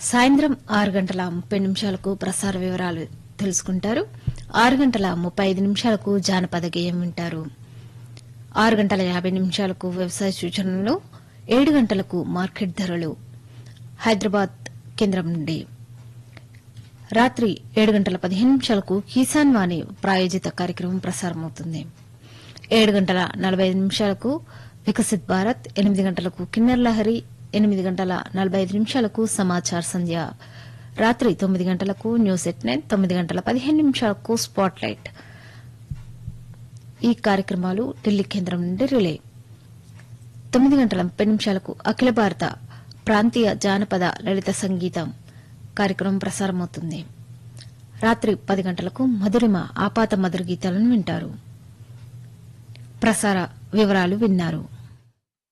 సాయంత్రం ఆరు గంటల ముప్పై నిమిషాలకు ప్రసార వివరాలు తెలుసుకుంటారు ఆరు గంటల ముప్పై ఐదు నిమిషాలకు జానపద గేయం వింటారు ఆరు గంటల యాభై నిమిషాలకు వ్యవసాయ సూచనలు ఏడు గంటలకు మార్కెట్ ధరలు హైదరాబాద్ కేంద్రం నుండి రాత్రి ఏడు గంటల పదిహేను నిమిషాలకు కిసాన్ వాణి ప్రాయోజిత కార్యక్రమం ప్రసారమవుతుంది ఏడు గంటల నలభై ఐదు నిమిషాలకు వికసిత్ భారత్ ఎనిమిది గంటలకు కిన్నెర్ లహరి ఎనిమిది గంటల నలభై ఐదు నిమిషాలకు సమాచార్ సంధ్య రాత్రి తొమ్మిది గంటలకు న్యూస్ ఎట్ నైన్ తొమ్మిది గంటల పదిహేను నిమిషాలకు స్పాట్ లైట్ ఈ కార్యక్రమాలు ఢిల్లీ కేంద్రం నుండి రిలే తొమ్మిది గంటల ముప్పై నిమిషాలకు అఖిల భారత ప్రాంతీయ జానపద లలిత సంగీతం కార్యక్రమం ప్రసారమవుతుంది రాత్రి పది గంటలకు మధురిమ ఆపాత మధుర గీతాలను వింటారు ప్రసార వివరాలు విన్నారు